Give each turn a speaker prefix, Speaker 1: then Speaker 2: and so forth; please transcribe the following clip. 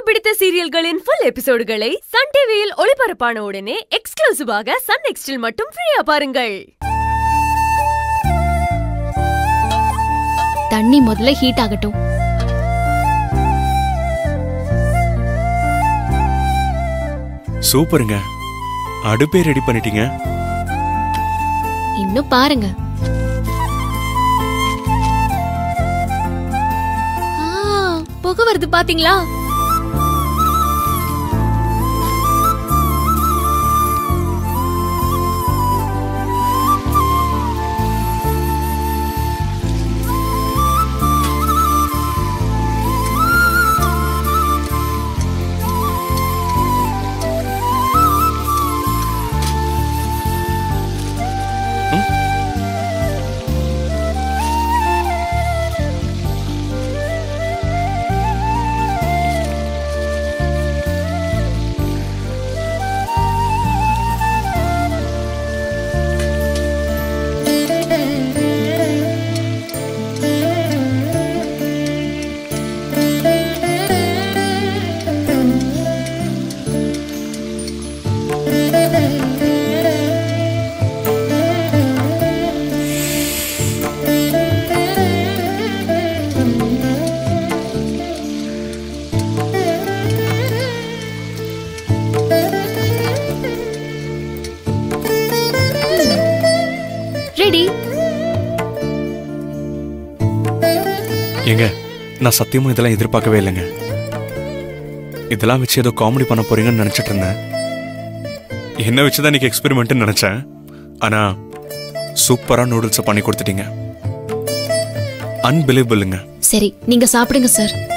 Speaker 1: பிடித்த சீரியல்களின் full எபிசோடுகளை Sun டிவியில் ஒளிபரப்பான உடனே எக்ஸ்க்ளூசிவாக சன் நெக்ஸ்டில் மட்டும் ஃப்ரீயா பாருங்கள்
Speaker 2: தண்ணி முதல்ல ஹீட் ஆகட்டும்
Speaker 3: சூப்பருங்க அடுப்பே ரெடி பண்ணிட்டீங்க
Speaker 2: இன்னும் பாருங்க ஆ, புகை வருது பாத்தீங்களா ரெடி
Speaker 3: ஏங்க நான் சத்தியமா இதெல்லாம் எதிர்பார்க்கவே இல்லைங்க இதெல்லாம் வச்சு ஏதோ காமெடி பண்ண போறீங்கன்னு நினைச்சிட்டு இருந்தேன் என்ன வச்சுதான் இன்னைக்கு எக்ஸ்பெரிமெண்ட்னு நினைச்சேன் ஆனா சூப்பரா நூடுல்ஸை பண்ணி கொடுத்துட்டீங்க அன்பிலீவபிளுங்க
Speaker 2: சரி நீங்க சாப்பிடுங்க சார்